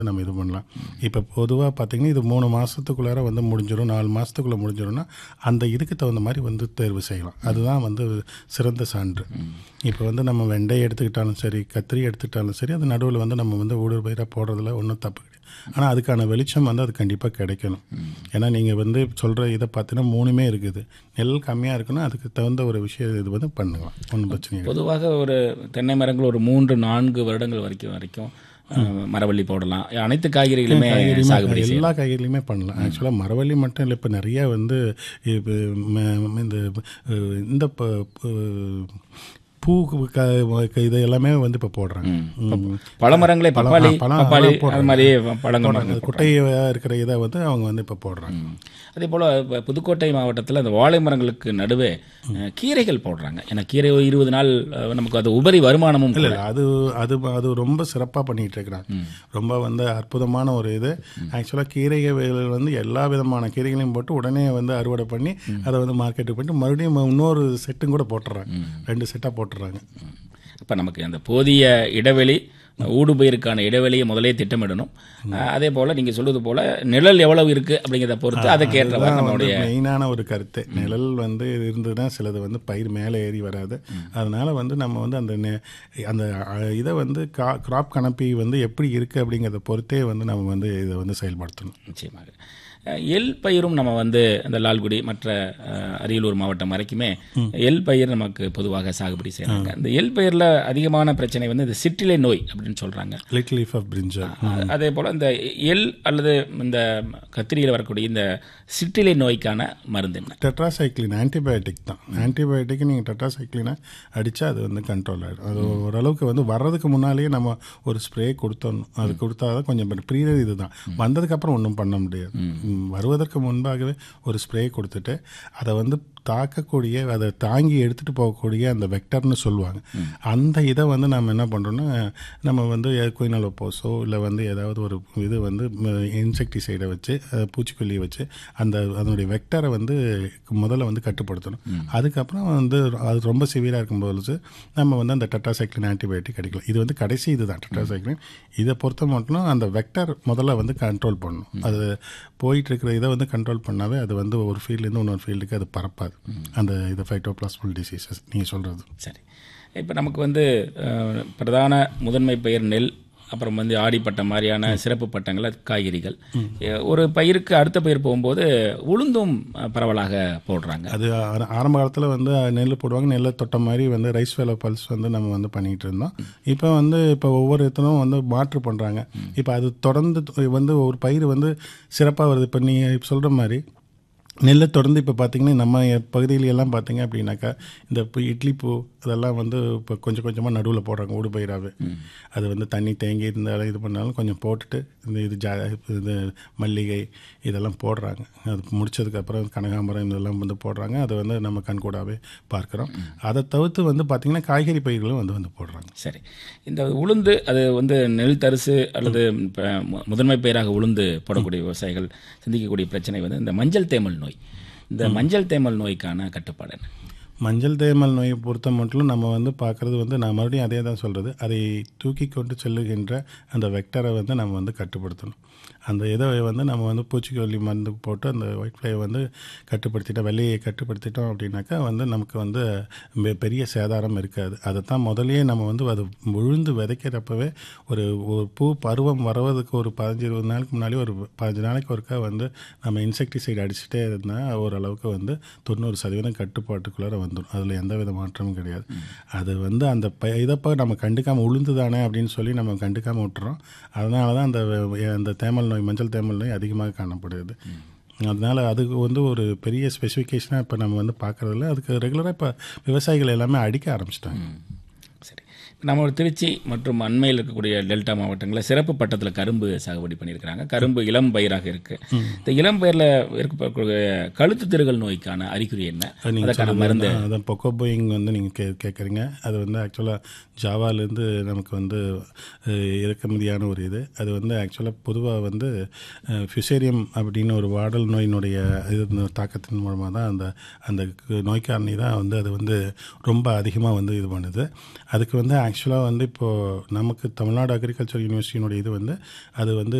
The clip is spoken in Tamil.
நம்ம இது பண்ணலாம் இப்போ பொதுவாக பார்த்தீங்கன்னா இது மூணு மாதத்துக்குள்ளார வந்து முடிஞ்சிடும் நாலு மாதத்துக்குள்ளே முடிஞ்சிடும்னா அந்த இதுக்கு தகுந்த மாதிரி வந்து தேர்வு செய்யலாம் அதுதான் வந்து சிறந்த சான்று இப்போ வந்து நம்ம வெண்டை எடுத்துக்கிட்டாலும் சரி கத்திரி எடுத்துக்கிட்டாலும் சரி அது நடுவில் வந்து நம்ம வந்து ஊடுருவ பயிராக போடுறதுல ஒன்றும் தப்பு கிடையாது ஆனால் அதுக்கான வெளிச்சம் வந்து அது கண்டிப்பாக கிடைக்கணும் ஏன்னா நீங்கள் வந்து சொல்கிற இதை பார்த்தீங்கன்னா மூணுமே இருக்குது நெல் கம்மியாக இருக்குன்னா அதுக்கு தகுந்த ஒரு விஷயம் இது வந்து பண்ணலாம் ஒன்றும் பிரச்சனை இல்லை பொதுவாக ஒரு தென்னை மரங்கள் ஒரு மூன்று நான்கு வருடங்கள் வரைக்கும் வரைக்கும் அஹ், மரவள்ளி போடலாம் அனைத்து காய்கறிகளுமே சாகுபடி செய்யலாம் எல்லா காய்கறிலையுமே பண்ணலாம் ஆக்சுவலாக மரவள்ளி மட்டும் இல்லை இப்போ நிறைய வந்து இப்போ ம- இந்த அஹ், இந்த ப- ப- பூ க- க- இது எல்லாமே வந்து இப்போ போடுறாங்க ம். பழமரங்களே பப்பாளி பழம் பப்பாளி போடுறாங்க. அது மாதிரி பழங்கள் அந்த குட்டையாக இருக்கிற இதை வந்து அவங்க வந்து இப்போ போடுறாங்க அதே போல் இப்போ புதுக்கோட்டை மாவட்டத்தில் அந்த வாழை மரங்களுக்கு நடுவே அஹ், கீரைகள் போடுறாங்க ஏன்னா கீரை ஒரு இருபது நாள் அஹ், நமக்கு அது உபரி வருமானமும் இல்லை இல்லை அது அது அது ரொம்ப சிறப்பாக பண்ணிட்டு இருக்கிறாங்க ரொம்ப வந்து அற்புதமான ஒரு இது ஆக்சுவலாக கீரைகள் வந்து எல்லா விதமான கீரைகளையும் போட்டு உடனே வந்து அறுவடை பண்ணி அதை வந்து மார்க்கெட்டுக்கு போயிட்டு மறுபடியும் இன்னொரு செட்டும் கூட போட்டுறாங்க ரெண்டு செட்டாக போட்டுறாங்க இப்போ நமக்கு அந்த போதிய இடைவெளி ஊடுபயிருக்கான இடைவெளியை முதலே திட்டமிடணும் அஹ், அதே போல் நீங்கள் சொல்வது போல் நிழல் எவ்வளவு இருக்குது அப்படிங்கிறத பொறுத்து அதுக்கேற்றவாறு அதுதான் வந்து நம்மளுடைய மெயினான ஒரு கருத்து நிழல் வந்து இருந்ததுன்னா சிலது வந்து பயிர் மேலே ஏறி வராது அதனால வந்து நம்ம வந்து அந்த நெ- அந்த அஹ், இதை வந்து கா கிராப் கணப்பி வந்து எப்படி இருக்குது அப்படிங்கிறத பொறுத்தே வந்து நம்ம வந்து இதை வந்து செயல்படுத்தணும் நிச்சயமாக அஹ், எள் பயிரும் நம்ம வந்து இந்த லால்குடி மற்ற அஹ், அரியலூர் மாவட்டம் வரைக்குமே எள் பயிர் நமக்கு பொதுவாக சாகுபடி செய்கிறாங்க இந்த எள் பயிரில் அதிகமான பிரச்சனை வந்து இந்த சிற்றிலை நோய் அப்படின்னு சொல்கிறாங்க லிட்டில் லீஃப் ஆஃப் பிரிஞ்சல் அதே போல் இந்த எள் அல்லது இந்த கத்திரியில் வரக்கூடிய இந்த சிற்றிலை நோய்க்கான மருந்து என்ன டெட்ராசைக்ளின் ஆன்டிபயோட்டிக் தான் ஆன்டிபயோட்டிக் நீங்கள் டெட்ராசைக்ளினை அடித்தா அது வந்து கண்ட்ரோல் ஆகிடும் அது ஓரளவுக்கு வந்து வர்றதுக்கு முன்னாலேயே நம்ம ஒரு ஸ்ப்ரே கொடுத்தோணும் அது கொடுத்தா தான் கொஞ்சம் ப்ரீடர் இது தான் வந்ததுக்கப்புறம் ஒன்றும் பண்ண முடியாது ம், வருவதற்கு முன்பாகவே ஒரு ஸ்ப்ரே கொடுத்துட்டு அதை வந்து தாக்கக்கூடிய அதை தாங்கி எடுத்துகிட்டு போகக்கூடிய அந்த வெக்டர்னு சொல்லுவாங்க அந்த இதை வந்து நம்ம என்ன பண்ணுறோன்னா நம்ம வந்து குயினல் போஸோ இல்லை வந்து ஏதாவது ஒரு இது வந்து இன்செக்டிசைடை வச்சு அஹ், பூச்சிக்கொல்லியை வச்சு அந்த அதனுடைய வெக்டரை வந்து முதல்ல வந்து கட்டுப்படுத்தணும் அதுக்கப்புறம் வந்து அது ரொம்ப சிவியராக இருக்கும்போது நம்ம வந்து அந்த டெட்ராசைக்ளின் ஆன்டிபயோட்டிக் கிடைக்கலாம் இது வந்து கடைசி இதுதான் டெட்ராசைக்ளின் இதை பொறுத்த மட்டும் அந்த வெக்டர் முதல்ல வந்து கண்ட்ரோல் பண்ணணும் அது போயிட்டு இருக்கிற இதை வந்து கண்ட்ரோல் பண்ணாவே அது வந்து ஒரு ஃபீல்ட்லேருந்து இன்னொரு ஃபீல்டுக்கு அது பரப்பாது அந்த இது ஃபைட்டோபிளாஸ்மல் டிசீசஸ் நீங்கள் சொல்கிறது சரி இப்போ நமக்கு வந்து அஹ், பிரதான முதன்மை பயிர் நெல் அப்புறம் வந்து ஆடிப்பட்டம் மாதிரியான சிறப்பு பட்டங்கள் அது காய்கறிகள் அஹ், ஒரு பயிருக்கு அடுத்த பயிர் போகும்போது உளுந்தும் அஹ், பரவலாக போடுறாங்க அது ஆர- ஆரம்ப காலத்தில் வந்து நெல் போடுவாங்க நெல்லை தொட்ட மாதிரி வந்து ரைஸ் வேலை பல்ஸ் வந்து நம்ம வந்து பண்ணிகிட்டு இருந்தோம் இப்போ வந்து இப்போ ஒவ்வொரு இடத்துலும் வந்து மாற்று பண்ணுறாங்க இப்போ அது தொடர்ந்து த- வந்து ஒரு பயிர் வந்து சிறப்பாக வருது இப்போ நீங்கள் சொல்கிற மாதிரி நெல்லை தொடர்ந்து இப்போ பார்த்தீங்கன்னா நம்ம பகுதியில எல்லாம் பார்த்தீங்க அப்படின்னாக்கா இந்த இப்போ இட்லி பூ இதெல்லாம் வந்து இப்போ கொஞ்சம் கொஞ்சமாக நடுவில் போடுறாங்க ஊடு பயிராகவே அது வந்து தண்ணி தேங்கி இருந்தாலும் இது பண்ணாலும் கொஞ்சம் போட்டுட்டு இந்த இது ஜா இது மல்லிகை இதெல்லாம் போடுறாங்க அது முடிச்சதுக்கப்புறம் கனகாம்பரம் இதெல்லாம் வந்து போடுறாங்க அதை வந்து நம்ம கண்கூடாவே பார்க்குறோம் அதை தவிர்த்து வந்து பார்த்திங்கன்னா காய்கறி பயிர்களும் வந்து வந்து போடுறாங்க சரி இந்த உளுந்து அது வந்து நெல் தரிசு அல்லது இப்ப மு- முதன்மை பயிராக உளுந்து போடக்கூடிய விவசாயிகள் சந்திக்கக்கூடிய பிரச்சனை வந்து இந்த மஞ்சள் தேமல் நோய் இந்த மஞ்சள் தேமல் நோய்க்கான கட்டுப்பாடு என்ன மஞ்சள் தேமல் நோயை பொறுத்த மட்டும் நம்ம வந்து பார்க்குறது வந்து நான் மறுபடியும் அதே தான் சொல்கிறது அதை தூக்கி கொண்டு செல்லுகின்ற அந்த வெக்டரை வந்து நம்ம வந்து கட்டுப்படுத்தணும் அந்த இதை வந்து நம்ம வந்து பூச்சிக்கொல்லி மருந்து போட்டு அந்த ஒயிட் ஃப்ளையை வந்து கட்டுப்படுத்திட்டோம் வெள்ளையை கட்டுப்படுத்திட்டோம் அப்படின்னாக்கா வந்து நமக்கு வந்து பெ- பெரிய சேதாரம் இருக்காது அதை தான் முதல்லயே நம்ம வந்து அது விழுந்து விதைக்கிறப்பவே ஒரு ஒரு பூ பருவம் வருவதுக்கு ஒரு பதினஞ்சு இருபது நாளுக்கு முன்னாடி ஒரு பதினஞ்சு நாளைக்கு ஒருக்கா வந்து நம்ம இன்செக்டிசைடு அடிச்சுட்டே இருந்தால் ஓரளவுக்கு வந்து தொண்ணூறு சதவீதம் கட்டுப்பாட்டுக்குள்ளார வந்துடும் அதில் எந்த வித மாற்றமும் கிடையாது அது வந்து அந்த ப இதப்போ நம்ம கண்டுக்காமல் உளுந்து தானே அப்படின்னு சொல்லி நம்ம கண்டுக்காமல் விட்டுறோம் அதனால தான் அந்த வ- அந்த தேமல் நோய் மஞ்சள் தேமல் நோய் அதிகமாக காணப்படுது அதனால் அதுக்கு வந்து ஒரு பெரிய ஸ்பெசிஃபிகேஷனாக இப்போ நம்ம வந்து பார்க்குறதில்ல அதுக்கு ரெகுலராக இப்போ விவசாயிகள் எல்லாமே அடிக்க ஆரம்பிச்சிட்டாங்க சரி நம்ம ஒரு திருச்சி மற்றும் அண்மையில் இருக்கக்கூடிய டெல்டா மாவட்டங்களில் சிறப்பு பட்டத்தில் கரும்பு சாகுபடி பண்ணியிருக்கிறாங்க கரும்பு இளம் பயிராக இருக்கு இந்த இளம் பயிரில் இருக்கக்கூடிய கழுத்து திருகல் நோய்க்கான அறிகுறி என்ன நீங்கள் அதற்கான மருந்து அதான் பொக்கோபோயிங் வந்து நீங்கள் கே கேட்குறீங்க அது வந்து ஆக்சுவலாக ஜாவாலேருந்து நமக்கு வந்து அஹ், இறக்குமதியான ஒரு இது அது வந்து ஆக்சுவலாக பொதுவாக வந்து ஃபியூசேரியம் அப்படின்னு ஒரு வாடல் நோயினுடைய இது தாக்கத்தின் மூலமாக தான் அந்த அந்த கு- நோய்க்காரணி தான் வந்து அது வந்து ரொம்ப அதிகமாக வந்து இது பண்ணுது அதுக்கு வந்து ஆக்சுவலாக வந்து இப்போது நமக்கு தமிழ்நாடு அக்ரிகல்ச்சர் யூனிவர்சிட்டியினுடைய இது வந்து அது வந்து